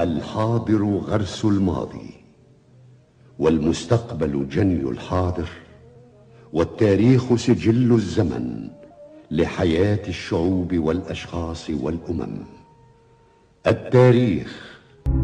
الحاضر غرس الماضي والمستقبل جني الحاضر والتاريخ سجل الزمن لحياه الشعوب والاشخاص والامم التاريخ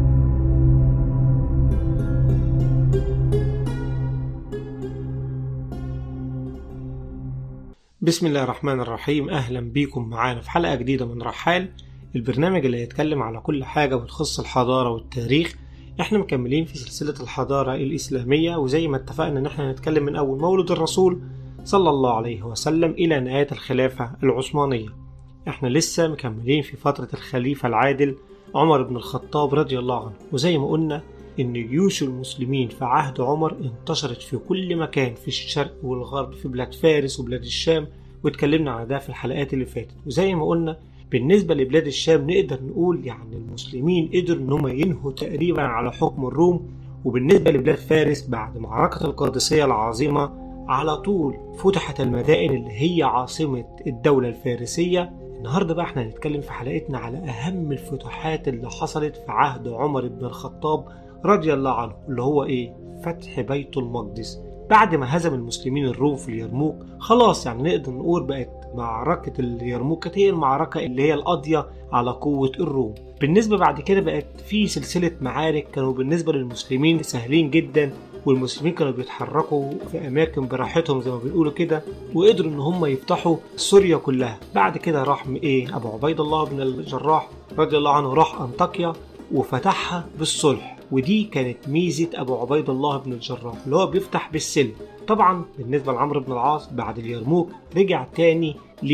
بسم الله الرحمن الرحيم أهلا بيكم معانا في حلقة جديدة من رحال البرنامج اللي هيتكلم على كل حاجة بتخص الحضارة والتاريخ احنا مكملين في سلسلة الحضارة الإسلامية وزي ما اتفقنا ان احنا هنتكلم من أول مولد الرسول صلى الله عليه وسلم إلى نهاية الخلافة العثمانية احنا لسه مكملين في فترة الخليفة العادل عمر بن الخطاب رضي الله عنه وزي ما قلنا إن جيوش المسلمين في عهد عمر انتشرت في كل مكان في الشرق والغرب في بلاد فارس وبلاد الشام واتكلمنا عن ده في الحلقات اللي فاتت وزي ما قلنا بالنسبة لبلاد الشام نقدر نقول يعني المسلمين قدروا إن هم ينهوا تقريبا على حكم الروم وبالنسبة لبلاد فارس بعد معركة القادسية العظيمة على طول فتحت المدائن اللي هي عاصمة الدولة الفارسية النهارده بقى احنا هنتكلم في حلقتنا على أهم الفتوحات اللي حصلت في عهد عمر بن الخطاب رضي الله عنه اللي هو ايه فتح بيت المقدس بعد ما هزم المسلمين الروم في اليرموك خلاص يعني نقدر نقول بقت معركة اليرموك كانت هي المعركة اللي هي القاضية على قوة الروم بالنسبة بعد كده بقت في سلسلة معارك كانوا بالنسبة للمسلمين سهلين جدا والمسلمين كانوا بيتحركوا في اماكن براحتهم زي ما بيقولوا كده وقدروا ان هم يفتحوا سوريا كلها بعد كده راح ايه ابو عبيد الله بن الجراح رضي الله عنه راح انطاكيا وفتحها بالصلح ودي كانت ميزة أبو عبيد الله بن الجراح اللي هو بيفتح بالسلم طبعا بالنسبة لعمرو بن العاص بعد اليرموك رجع تاني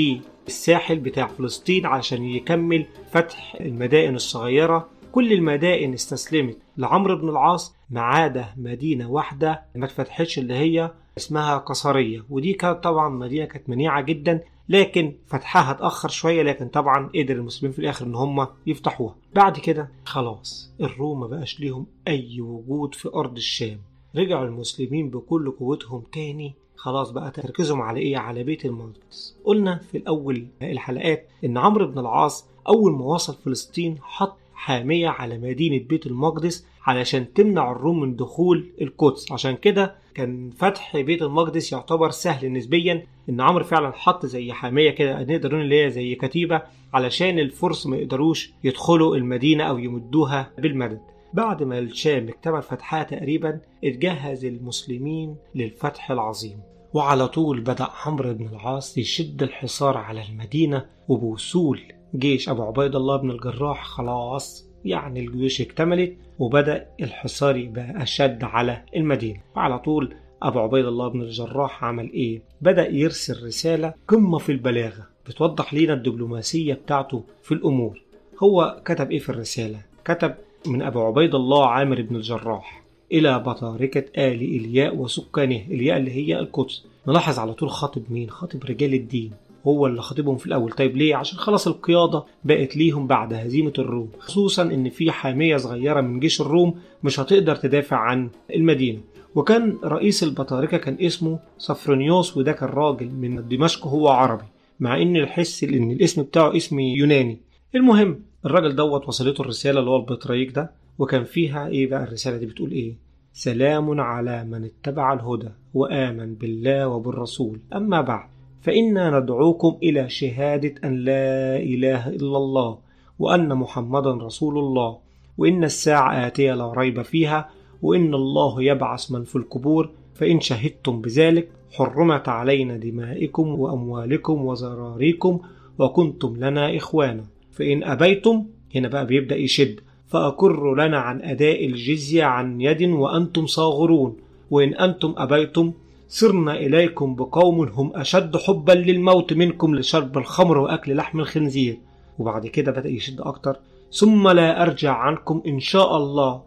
للساحل بتاع فلسطين علشان يكمل فتح المدائن الصغيرة كل المدائن استسلمت لعمرو بن العاص ما عدا مدينة واحدة ما اتفتحتش اللي هي اسمها قصرية ودي كانت طبعا مدينة كانت منيعة جدا لكن فتحها اتأخر شوية لكن طبعا قدر المسلمين في الآخر إن هم يفتحوها بعد كده خلاص الروم ما بقاش ليهم أي وجود في أرض الشام رجعوا المسلمين بكل قوتهم تاني خلاص بقى تركيزهم على ايه على بيت المقدس قلنا في الاول الحلقات ان عمرو بن العاص اول ما وصل فلسطين حط حامية على مدينة بيت المقدس علشان تمنع الروم من دخول القدس عشان كده كان فتح بيت المقدس يعتبر سهل نسبيا ان عمرو فعلا حط زي حامية كده نقدر نقول اللي هي زي كتيبة علشان الفرس ما يقدروش يدخلوا المدينة او يمدوها بالمدد بعد ما الشام اكتمل فتحها تقريبا اتجهز المسلمين للفتح العظيم وعلى طول بدأ عمرو بن العاص يشد الحصار على المدينة وبوصول جيش أبو عبيد الله بن الجراح خلاص يعني الجيوش اكتملت وبدأ الحصار يبقى أشد على المدينة وعلى طول أبو عبيد الله بن الجراح عمل إيه؟ بدأ يرسل رسالة قمة في البلاغة بتوضح لنا الدبلوماسية بتاعته في الأمور هو كتب إيه في الرسالة؟ كتب من أبو عبيد الله عامر بن الجراح إلى بطاركة آل إلياء وسكانه إلياء اللي هي القدس نلاحظ على طول خاطب مين؟ خاطب رجال الدين هو اللي خاطبهم في الاول طيب ليه عشان خلاص القياده بقت ليهم بعد هزيمه الروم خصوصا ان في حاميه صغيره من جيش الروم مش هتقدر تدافع عن المدينه وكان رئيس البطاركه كان اسمه صفرونيوس وده كان راجل من دمشق هو عربي مع ان الحس ان الاسم بتاعه اسم يوناني المهم الراجل دوت وصلته الرساله اللي هو البطريق ده وكان فيها ايه بقى الرساله دي بتقول ايه سلام على من اتبع الهدى وامن بالله وبالرسول اما بعد فإنا ندعوكم إلى شهادة أن لا إله إلا الله وأن محمدا رسول الله وإن الساعة آتية لا ريب فيها وإن الله يبعث من في القبور فإن شهدتم بذلك حرمت علينا دمائكم وأموالكم وزراريكم وكنتم لنا إخوانا فإن أبيتم هنا بقى بيبدأ يشد فأقر لنا عن أداء الجزية عن يد وأنتم صاغرون وإن أنتم أبيتم صرنا إليكم بقوم هم أشد حبا للموت منكم لشرب الخمر وأكل لحم الخنزير وبعد كده بدأ يشد أكتر ثم لا أرجع عنكم إن شاء الله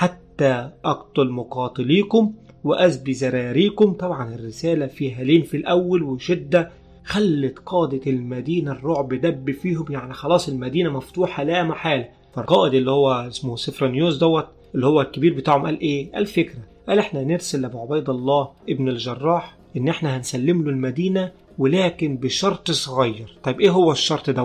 حتى أقتل مقاتليكم وأزبي زراريكم طبعا الرسالة فيها لين في الأول وشدة خلت قادة المدينة الرعب دب فيهم يعني خلاص المدينة مفتوحة لا محالة فالقائد اللي هو اسمه سفرانيوس دوت اللي هو الكبير بتاعهم قال ايه الفكرة قال احنا نرسل لابو عبيد الله ابن الجراح ان احنا هنسلم له المدينة ولكن بشرط صغير طيب ايه هو الشرط دوت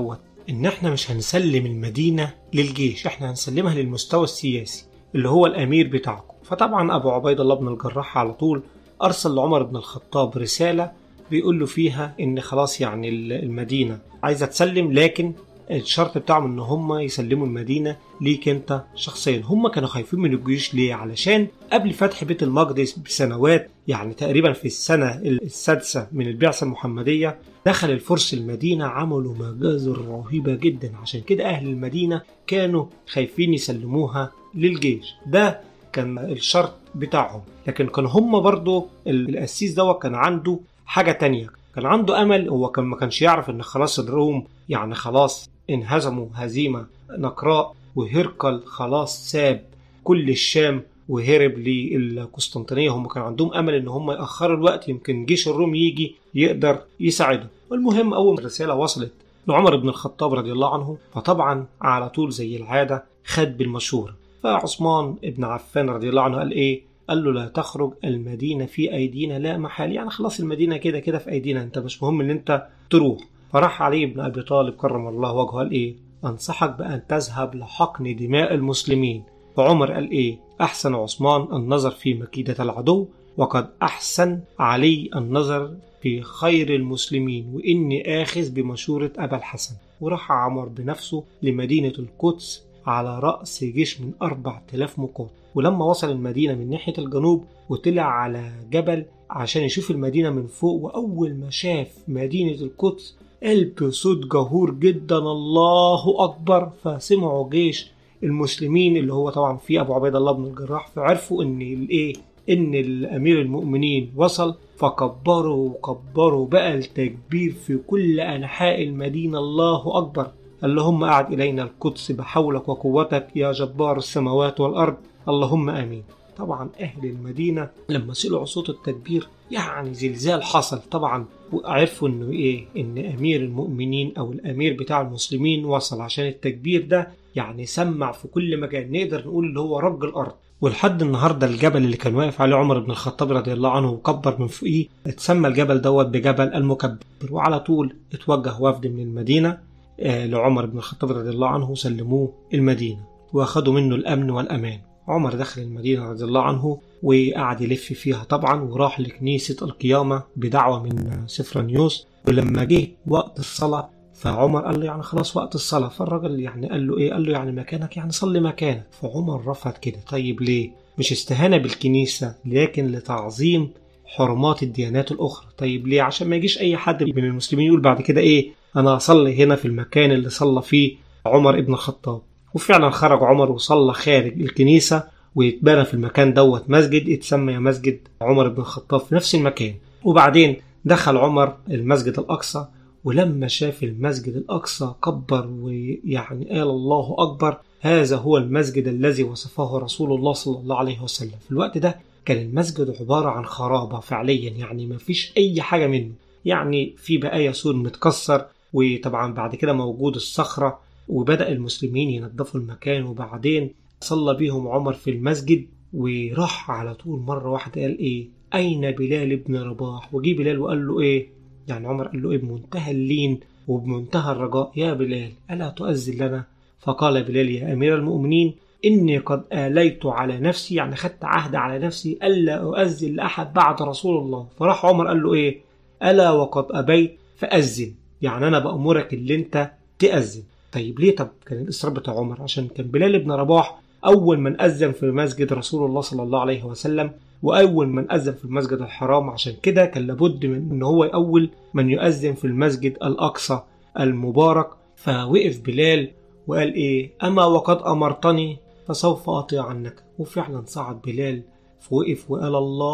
ان احنا مش هنسلم المدينة للجيش احنا هنسلمها للمستوى السياسي اللي هو الامير بتاعكم فطبعا ابو عبيد الله بن الجراح على طول ارسل لعمر بن الخطاب رسالة بيقول له فيها ان خلاص يعني المدينة عايزة تسلم لكن الشرط بتاعهم ان هم يسلموا المدينه ليك انت شخصيا هم كانوا خايفين من الجيوش ليه علشان قبل فتح بيت المقدس بسنوات يعني تقريبا في السنه السادسه من البعثه المحمديه دخل الفرس المدينه عملوا مجازر رهيبه جدا عشان كده اهل المدينه كانوا خايفين يسلموها للجيش ده كان الشرط بتاعهم لكن كان هم برضو القسيس دوت كان عنده حاجه تانية كان عنده امل هو كان ما كانش يعرف ان خلاص الروم يعني خلاص انهزموا هزيمة نقراء وهرقل خلاص ساب كل الشام وهرب للقسطنطينية هم كان عندهم أمل إن هم يأخروا الوقت يمكن جيش الروم يجي يقدر يساعدهم والمهم أول ما الرسالة وصلت لعمر بن الخطاب رضي الله عنه فطبعا على طول زي العادة خد بالمشورة فعثمان بن عفان رضي الله عنه قال إيه قال له لا تخرج المدينة في أيدينا لا محال يعني خلاص المدينة كده كده في أيدينا أنت مش مهم إن أنت تروح فراح علي بن أبي طالب كرم الله وجهه قال إيه أنصحك بأن تذهب لحقن دماء المسلمين فعمر قال إيه أحسن عثمان النظر في مكيدة العدو وقد أحسن علي النظر في خير المسلمين وإني آخذ بمشورة أبا الحسن وراح عمر بنفسه لمدينة القدس على رأس جيش من أربع تلاف مقاتل ولما وصل المدينة من ناحية الجنوب وطلع على جبل عشان يشوف المدينة من فوق وأول ما شاف مدينة القدس قلب بصوت جهور جدا الله أكبر فسمعوا جيش المسلمين اللي هو طبعا فيه أبو عبيد الله بن الجراح فعرفوا إن الإيه إن الأمير المؤمنين وصل فكبروا وكبروا بقى التكبير في كل أنحاء المدينة الله أكبر اللهم أعد إلينا القدس بحولك وقوتك يا جبار السماوات والأرض اللهم آمين طبعا أهل المدينة لما سمعوا صوت التكبير يعني زلزال حصل طبعا وعرفوا إنه إيه إن أمير المؤمنين أو الأمير بتاع المسلمين وصل عشان التكبير ده يعني سمع في كل مكان نقدر نقول اللي هو رج الأرض ولحد النهارده الجبل اللي كان واقف عليه عمر بن الخطاب رضي الله عنه وكبر من فوقيه اتسمى الجبل دوت بجبل المكبر وعلى طول اتوجه وفد من المدينه آه لعمر بن الخطاب رضي الله عنه سلموه المدينه واخدوا منه الامن والامان عمر دخل المدينة رضي الله عنه وقعد يلف فيها طبعا وراح لكنيسة القيامة بدعوة من سفرانيوس ولما جه وقت الصلاة فعمر قال له يعني خلاص وقت الصلاة فالراجل يعني قال له ايه قال له يعني مكانك يعني صلي مكانك فعمر رفض كده طيب ليه مش استهانة بالكنيسة لكن لتعظيم حرمات الديانات الأخرى طيب ليه عشان ما يجيش أي حد من المسلمين يقول بعد كده ايه أنا أصلي هنا في المكان اللي صلى فيه عمر ابن الخطاب وفعلا خرج عمر وصلى خارج الكنيسة ويتبنى في المكان دوت مسجد اتسمى مسجد عمر بن الخطاب في نفس المكان وبعدين دخل عمر المسجد الأقصى ولما شاف المسجد الأقصى كبر ويعني قال الله أكبر هذا هو المسجد الذي وصفه رسول الله صلى الله عليه وسلم في الوقت ده كان المسجد عبارة عن خرابة فعليا يعني ما فيش أي حاجة منه يعني في بقايا سور متكسر وطبعا بعد كده موجود الصخرة وبدأ المسلمين ينظفوا المكان وبعدين صلى بيهم عمر في المسجد وراح على طول مرة واحدة قال إيه أين بلال ابن رباح وجي بلال وقال له إيه يعني عمر قال له إيه بمنتهى اللين وبمنتهى الرجاء يا بلال ألا تؤذن لنا فقال بلال يا أمير المؤمنين إني قد آليت على نفسي يعني خدت عهد على نفسي ألا أؤذن لأحد بعد رسول الله فراح عمر قال له إيه ألا وقد أبيت فأذن يعني أنا بأمرك اللي أنت تأذن طيب ليه طب كان الإصرار بتاع عمر عشان كان بلال بن رباح أول من أذن في مسجد رسول الله صلى الله عليه وسلم وأول من أذن في المسجد الحرام عشان كده كان لابد من إن هو أول من يؤذن في المسجد الأقصى المبارك فوقف بلال وقال إيه أما وقد أمرتني فسوف أطيع عنك وفعلا صعد بلال فوقف وقال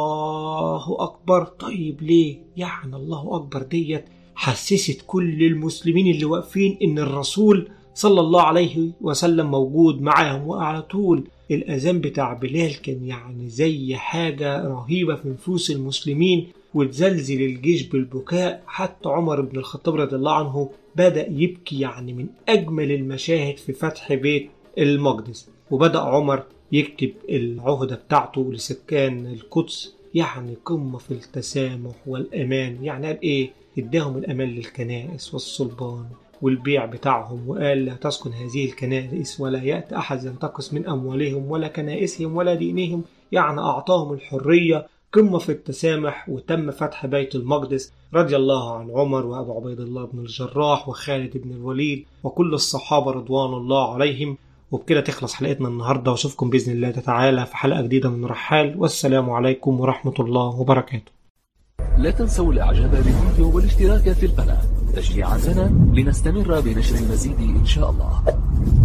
الله أكبر طيب ليه يعني الله أكبر ديت حسست كل المسلمين اللي واقفين إن الرسول صلى الله عليه وسلم موجود معاهم وعلى طول الأذان بتاع بلال كان يعني زي حاجة رهيبة في نفوس المسلمين وتزلزل الجيش بالبكاء حتى عمر بن الخطاب رضي الله عنه بدأ يبكي يعني من أجمل المشاهد في فتح بيت المقدس وبدأ عمر يكتب العهدة بتاعته لسكان القدس يعني قمة في التسامح والأمان يعني قال إيه اداهم الأمان للكنائس والصلبان والبيع بتاعهم وقال لا تسكن هذه الكنائس ولا يأتي أحد ينتقص من أموالهم ولا كنائسهم ولا دينهم يعني أعطاهم الحرية قمة في التسامح وتم فتح بيت المقدس رضي الله عن عمر وأبو عبيد الله بن الجراح وخالد بن الوليد وكل الصحابة رضوان الله عليهم وبكده تخلص حلقتنا النهاردة واشوفكم بإذن الله تعالى في حلقة جديدة من رحال والسلام عليكم ورحمة الله وبركاته لا تنسوا الاعجاب بالفيديو والاشتراك في القناة تشجيعا لنا لنستمر بنشر المزيد ان شاء الله